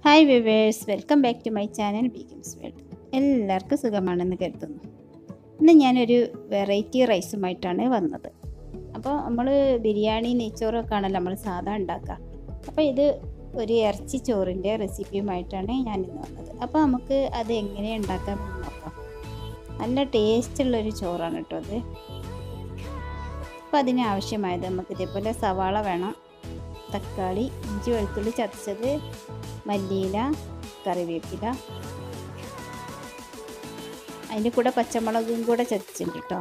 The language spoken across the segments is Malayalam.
hi viewers welcome back to my channel Begum's world എല്ലാവർക്കും സുഖമാണെന്ന് കരുതുന്നു ഇന്ന് ഞാനൊരു വെറൈറ്റി റൈസുമായിട്ടാണ് വന്നത് അപ്പോൾ നമ്മൾ ബിരിയാണി നെയ്ച്ചോറൊക്കെ ആണല്ലോ നമ്മൾ സാധാ ഉണ്ടാക്കുക അപ്പോൾ ഇത് ഒരു ഇറച്ചി ചോറിൻ്റെ റെസിപ്പിയുമായിട്ടാണ് ഞാൻ ഇന്ന് വന്നത് അപ്പോൾ നമുക്ക് അത് എങ്ങനെ ഉണ്ടാക്കാമെന്ന് നോക്കാം നല്ല ടേസ്റ്റുള്ളൊരു ചോറാണ് കേട്ടോ അത് അപ്പോൾ അതിന് ആവശ്യമായത് നമുക്ക് ഇതേപോലെ സവാള വേണം തക്കാളി ഇഞ്ചി വെളുത്തുള്ളി ചതച്ചത് മല്ലിയില കറിവേപ്പില അതിൻ്റെ കൂടെ പച്ചമുളകും കൂടെ ചതച്ചിട്ടുണ്ട് കേട്ടോ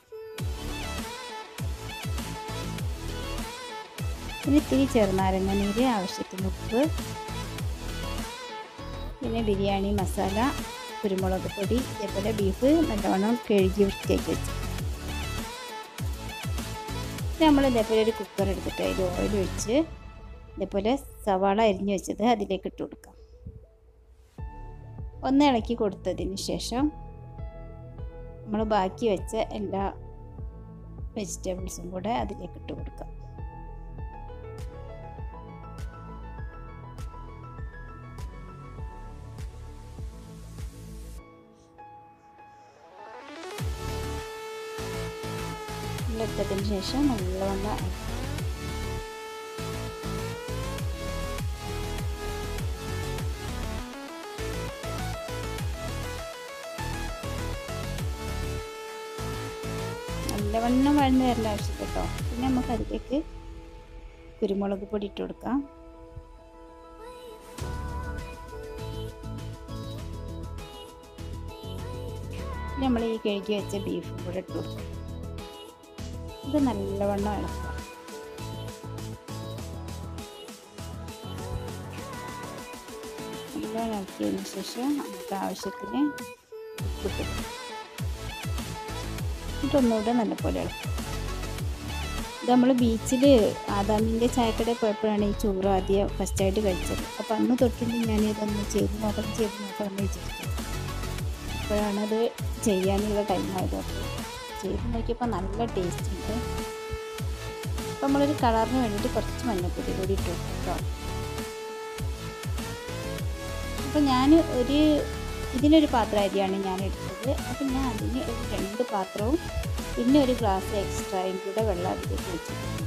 പിന്നെ ഇത്തിരി ചെറുനാരങ്ങ നീര് ആവശ്യത്തിന് ഉപ്പ് പിന്നെ ബിരിയാണി മസാല കുരുമുളക് പൊടി ഇതേപോലെ ബീഫ് നല്ലവണ്ണം കഴുകി വൃത്തിയാക്കി വെച്ചു നമ്മൾ ഇതേപോലെ ഒരു കുക്കർ എടുത്തിട്ട് അതിൽ ഓയിൽ ഒഴിച്ച് ഇതേപോലെ സവാള അരിഞ്ഞു വെച്ചത് അതിലേക്ക് ഇട്ട് കൊടുക്കാം ഒന്ന് ഇളക്കി കൊടുത്തതിന് ശേഷം നമ്മൾ ബാക്കി വെച്ച എല്ലാ വെജിറ്റബിൾസും കൂടെ അതിലേക്ക് ഇട്ട് കൊടുക്കാം ഇട്ടതിന് ശേഷം നല്ലവണ്ണം നല്ലവണ്ണം വഴന്ന് വരേണ്ട ആവശ്യം കേട്ടോ പിന്നെ നമുക്ക് അതിലേക്ക് കുരുമുളക് പൊടി ഇട്ട് കൊടുക്കാം നമ്മൾ ഈ കഴുകി വെച്ച ബീഫും കൂടെ ഇട്ട് കൊടുക്കും ഇത് നല്ലവണ്ണം ഇളക്കാം നല്ലോണം ഇളക്കിയതിന് ശേഷം നമുക്ക് ആവശ്യത്തിന് ഉപ്പിട്ട് എന്നിട്ടൊന്നുകൂടെ നല്ലപോലെ ഇളക്കും ഇത് നമ്മൾ ബീച്ചിൽ ആദാമിൻ്റെ ചായക്കടയിൽ പോയപ്പോഴാണ് ഈ ചോറ് ആദ്യം ഫസ്റ്റായിട്ട് കഴിച്ചത് അപ്പോൾ അന്ന് തൊട്ടിട്ട് ഞാൻ ഇതൊന്ന് ചെയ്ത് നോക്കാം ചെയ്ത് നോക്കാം എന്ന് വിചാരിച്ചു അപ്പോഴാണത് ചെയ്യാനുള്ള ടൈമായത് അപ്പോൾ ചെയ്ത് നോക്കിയപ്പോൾ നല്ല ടേസ്റ്റ് ഉണ്ട് അപ്പോൾ നമ്മളൊരു കളറിന് വേണ്ടിയിട്ട് കുറച്ച് മഞ്ഞൾപ്പൊടി കൂടി ഇട്ട് കേട്ടോ അപ്പോൾ ഞാൻ ഒരു ഇതിനൊരു പാത്രം അരിയാണ് ഞാൻ എടുത്തത് അപ്പോൾ ഞാൻ അതിന് ഒരു രണ്ട് പാത്രവും പിന്നെ ഒരു ഗ്ലാസ് എക്സ്ട്രായും കൂടെ വെള്ളം അതിലേക്ക് വെച്ചിട്ടുണ്ട്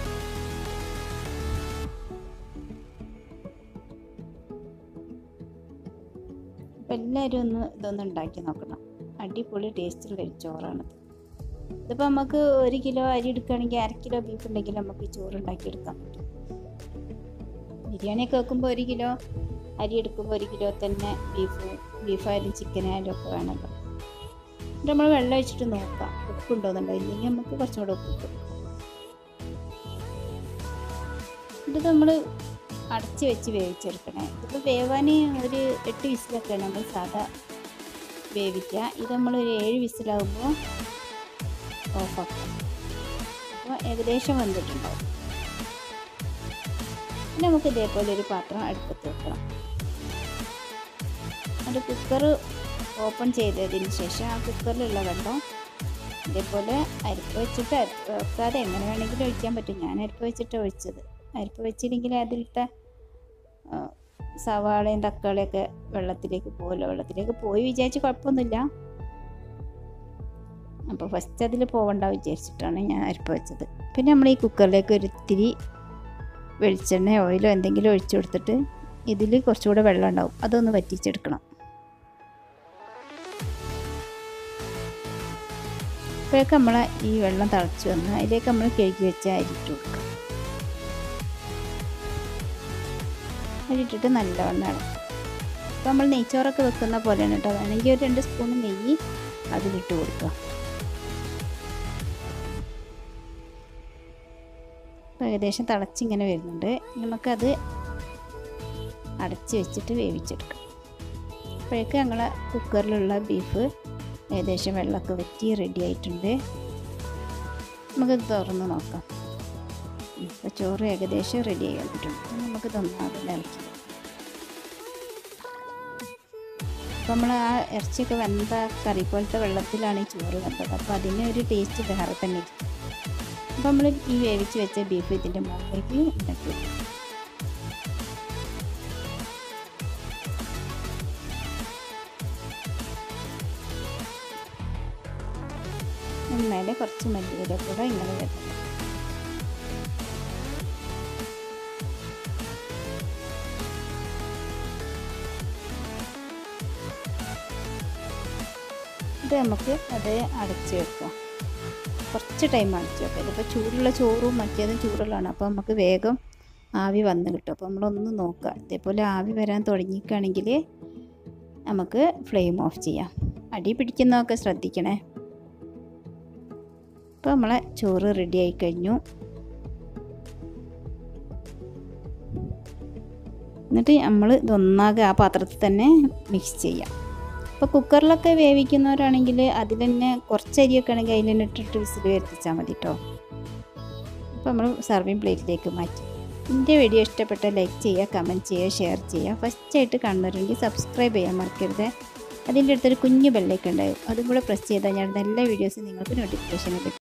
അപ്പോൾ എല്ലാവരും ഒന്ന് ഇതൊന്ന് ഉണ്ടാക്കി നോക്കണം അടിപൊളി ടേസ്റ്റുള്ള ഒരു ചോറാണിത് ഇതിപ്പോൾ നമുക്ക് ഒരു കിലോ അരി എടുക്കുകയാണെങ്കിൽ അര കിലോ ബീഫ് ഉണ്ടെങ്കിൽ നമുക്ക് ഈ ചോറ് ഉണ്ടാക്കിയെടുക്കാൻ പറ്റും ബിരിയാണിയൊക്കെ വെക്കുമ്പോൾ ഒരു കിലോ അരി എടുക്കുമ്പോൾ ഒരു കിലോ തന്നെ ബീഫ് ബീഫായാലും ചിക്കനായാലും ഒക്കെ വേണമല്ലോ എന്നിട്ട് നമ്മൾ വെള്ളം ഒഴിച്ചിട്ട് നോക്കാം ഉപ്പുണ്ടോയെന്നുണ്ടോ ഇല്ലെങ്കിൽ നമുക്ക് കുറച്ചും കൂടെ ഉപ്പ് ഇട്ട് ഇത് നമ്മൾ അടച്ച് വെച്ച് വേവിച്ചെടുക്കണേ ഇതിപ്പോൾ വേവാൻ ഒരു എട്ട് വിസിലൊക്കെ നമ്മൾ സാധാ വേവിക്കുക ഇത് നമ്മൾ ഒരു ഏഴ് വിസിലാകുമ്പോൾ ഓഫാക്കാം അപ്പോൾ ഏകദേശം വന്നിട്ടുണ്ടാവും പിന്നെ നമുക്ക് ഇതേപോലെ ഒരു പാത്രം അടുപ്പത്ത് വെക്കണം അത് കുക്കർ ഓപ്പൺ ചെയ്തതിന് ശേഷം ആ കുക്കറിലുള്ള വെള്ളം ഇതേപോലെ അരിപ്പ് വെച്ചിട്ട് അരിപ്പ് വെക്കാതെ എങ്ങനെ വേണമെങ്കിലും ഒഴിക്കാൻ പറ്റും ഞാൻ അരിപ്പ് വെച്ചിട്ട് ഒഴിച്ചത് അരിപ്പ് വെച്ചില്ലെങ്കിൽ അതിലത്തെ സവാളയും തക്കാളിയൊക്കെ വെള്ളത്തിലേക്ക് പോകുമല്ലോ വെള്ളത്തിലേക്ക് പോയി വിചാരിച്ച് കുഴപ്പമൊന്നുമില്ല അപ്പോൾ ഫസ്റ്റ് അതിൽ പോകണ്ട വിചാരിച്ചിട്ടാണ് ഞാൻ അരിപ്പ് വെച്ചത് പിന്നെ നമ്മൾ ഈ കുക്കറിലേക്ക് ഒരു ഇത്തിരി വെളിച്ചെണ്ണ ഓയിലോ എന്തെങ്കിലും ഒഴിച്ചു കൊടുത്തിട്ട് ഇതിൽ കുറച്ചുകൂടെ വെള്ളം ഉണ്ടാവും അതൊന്ന് വറ്റിച്ചെടുക്കണം അപ്പോഴൊക്കെ നമ്മൾ ഈ വെള്ളം തിളച്ച് വന്ന് അതിലേക്ക് നമ്മൾ കഴുകി വെച്ച അരിട്ട് കൊടുക്കുക അരിട്ടിട്ട് നല്ലവണ്ണം ഇളക്കും അപ്പോൾ നമ്മൾ നെയ്ച്ചോറൊക്കെ വെക്കുന്ന പോലെയാണ് കേട്ടോ വേണമെങ്കിൽ ഒരു രണ്ട് സ്പൂൺ നെയ്യ് അതിലിട്ട് കൊടുക്കുക ഏകദേശം തിളച്ചിങ്ങനെ വരുന്നുണ്ട് നമുക്കത് അടച്ച് വെച്ചിട്ട് വേവിച്ചെടുക്കാം അപ്പോഴേക്ക് ഞങ്ങൾ കുക്കറിലുള്ള ബീഫ് ഏകദേശം വെള്ളമൊക്കെ വറ്റി റെഡി ആയിട്ടുണ്ട് നമുക്കത് തുറന്ന് നോക്കാം ഇപ്പോൾ ചോറ് ഏകദേശം റെഡി ആയി വന്നിട്ടുണ്ട് നമുക്ക് തന്നാതെ ഇളക്കി അപ്പോൾ നമ്മൾ ആ ഇറച്ചിയൊക്കെ വെന്ത കറി പോലത്തെ വെള്ളത്തിലാണ് ഈ ചോറ് വെന്തത് അപ്പോൾ അതിന് ഒരു ടേസ്റ്റ് വേറെ തന്നെ അപ്പോൾ നമ്മൾ ഈ വേവിച്ച് വെച്ച ബീഫ് ഇതിൻ്റെ മുകളിലേക്ക് ഉണ്ടാക്കി അതിന് മേലെ കുറച്ച് മല്ലിയില കൂടെ ഇങ്ങനെ വെക്കണം ഇത് നമുക്ക് അത് അടച്ച് വെക്കാം കുറച്ച് ടൈം അടച്ച് വെക്കാം ഇതിപ്പോൾ ചൂടുള്ള ചോറും മറ്റേതും ചൂടുള്ളതാണ് അപ്പോൾ നമുക്ക് വേഗം ആവി വന്ന് കിട്ടും അപ്പോൾ നമ്മളൊന്ന് നോക്കുക ഇതേപോലെ ആവി വരാൻ തുടങ്ങിക്കുകയാണെങ്കിൽ നമുക്ക് ഫ്ലെയിം ഓഫ് ചെയ്യാം അടി പിടിക്കുന്നതൊക്കെ ശ്രദ്ധിക്കണേ അപ്പോൾ നമ്മളെ ചോറ് റെഡി ആയി കഴിഞ്ഞു എന്നിട്ട് നമ്മൾ ഇതൊന്നാകെ ആ പാത്രത്തിൽ തന്നെ മിക്സ് ചെയ്യാം ഇപ്പോൾ കുക്കറിലൊക്കെ വേവിക്കുന്നവരാണെങ്കിൽ അതിൽ തന്നെ കുറച്ച് അരിയൊക്കെ ആണെങ്കിൽ അതിൽ തന്നെ ഇട്ടിട്ട് വിസിൽ വരുത്തിച്ചാൽ മതി കേട്ടോ അപ്പോൾ നമ്മൾ സർവിങ് പ്ലേറ്റിലേക്ക് മാറ്റി എൻ്റെ വീഡിയോ ഇഷ്ടപ്പെട്ട ലൈക്ക് ചെയ്യുക കമൻറ്റ് ചെയ്യുക ഷെയർ ചെയ്യുക ഫസ്റ്റായിട്ട് കാണുന്നവരുണ്ടെങ്കിൽ സബ്സ്ക്രൈബ് ചെയ്യാൻ മറക്കരുത് അതിൻ്റെ അടുത്തൊരു കുഞ്ഞു ബെല്ലേക്ക് ഉണ്ടാവും അതും കൂടെ പ്രസ് ചെയ്താൽ ഞാൻ എല്ലാ വീഡിയോസും നിങ്ങൾക്ക് നോട്ടിഫിക്കേഷൻ കിട്ടും